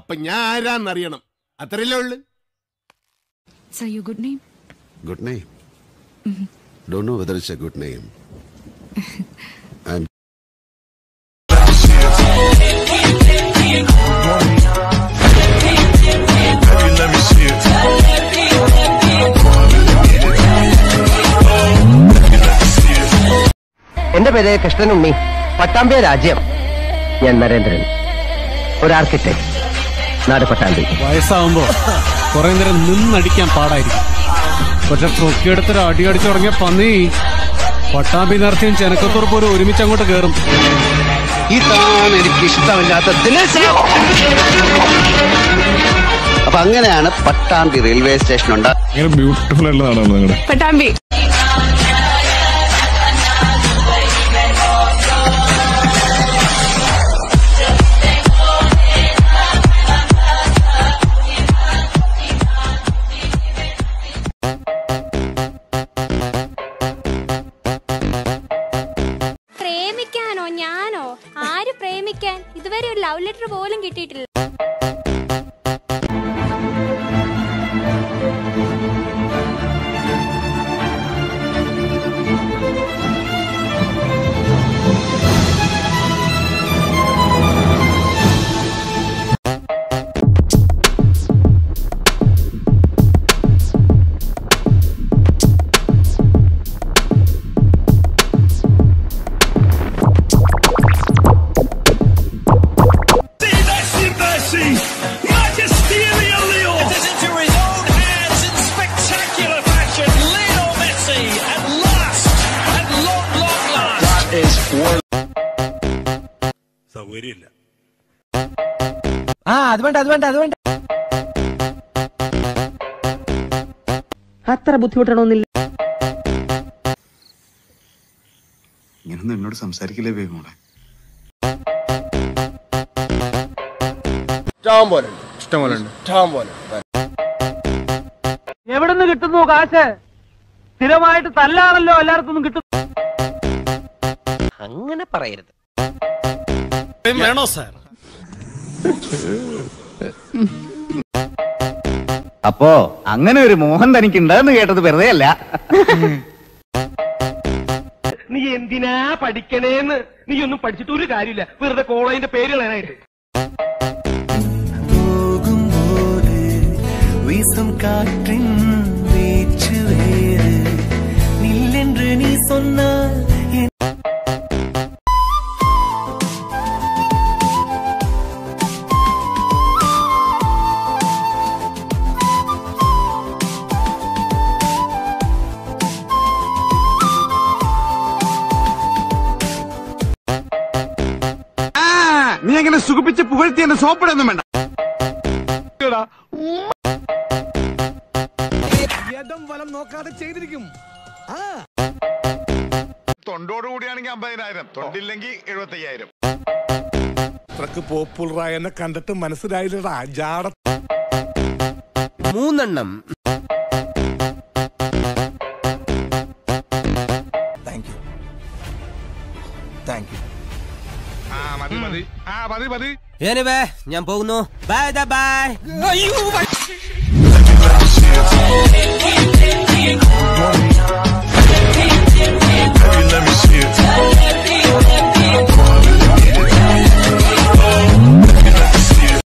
അപ്പൊ ഞാൻ ആരാന്നറിയണം അത്രയല്ലേ ഉള്ളു Sir, your good name? Good name. Don't know whether it's a good name. I'm let me see it. എന്റെ പേര് കൃഷ്ണനുണ്ണി പട്ടാമ്പി രാജ്യം ഞാൻ നരേന്ദ്രൻ ഒരു ആർക്കിടെക്ട് നാട് പട്ടാമ്പി വയസ്സാവുമ്പോ കുറെ നേരം നിന്നടിക്കാൻ പാടായിരിക്കും പക്ഷെ പൊക്കിയെടുത്തൊരു അടി അടിച്ചു തുടങ്ങിയ പന്നി പട്ടാമ്പി നേർച്ചയും ചെനക്കത്തോട് പോലും ഒരുമിച്ച് അങ്ങോട്ട് കയറും ഇതാണ് എനിക്ക് ഇഷ്ടമില്ലാത്ത ദിനേശ്. അപ്പൊ അങ്ങനെയാണ് പട്ടാമ്പി റെയിൽവേ സ്റ്റേഷൻ ഉണ്ടാ ഭയങ്കര ബ്യൂട്ടിഫുൾ ആയിട്ടുള്ളതാണ് നിങ്ങളുടെ Patambi. പ്രേമിക്കാനോ ഞാനോ ആര് പ്രേമിക്കാൻ ഇതുവരെ ഒരു ലവ് ലെറ്റർ പോലും കിട്ടിയിട്ടില്ല Mercy, mercy, majesty in the allure. It is into his own hands in spectacular fashion. Leo Messi, at last, at long, long last. That is സൗകര്യമില്ല ആ അത് വേണ്ട അത് വേണ്ട അത് വേണ്ട അത്ര ബുദ്ധിമുട്ടണമെന്നില്ല ഇങ്ങനൊന്നും എന്നോട് സംസാരിക്കില്ലേ ബേബിമോളെ ഇഷ്ടം പോലെ ഇഷ്ടം പോലെ ഇഷ്ടം പോലെ എവിടെ നിന്ന് കിട്ടുന്നു കാശ് സ്ഥിരമായിട്ട് തല്ലാണല്ലോ എല്ലാവർക്കും കിട്ടും അങ്ങനെ പറയരുത് വേണോ സാർ അപ്പോ അങ്ങനെ ഒരു മോഹൻ തനിക്കുണ്ടെന്ന് കേട്ടത് വെറുതെ അല്ല നീ എന്തിനാ പഠിക്കണേന്ന് നീ ഒന്നും പഠിച്ചിട്ട് ഒരു കാര്യമില്ല വെറുതെ കോളേജിന്റെ പേര് കളയാനായിട്ട് வீசும் காற்றின் வீச்சு வேறு நில்லென்று நீ சொன்னால் என் നീ അങ്ങനെ സുഖിപ്പിച്ച് പുകഴ്ത്തി എന്നെ സോപ്പിടൊന്നും വേണ്ട തൊണ്ടോട് കൂടിയാണെങ്കിൽ അമ്പതിനായിരം തൊണ്ടില്ലെങ്കിൽ എഴുപത്തി അയ്യായിരം അത്രക്ക് പോപ്പുലറായ എന്നെ കണ്ടിട്ട് മനസ്സിലായില്ലടാ ജാട മൂന്നെണ്ണം ആ മതി മതി ആ മതി മതി ഞാൻ പോകുന്നു ബൈ ബൈ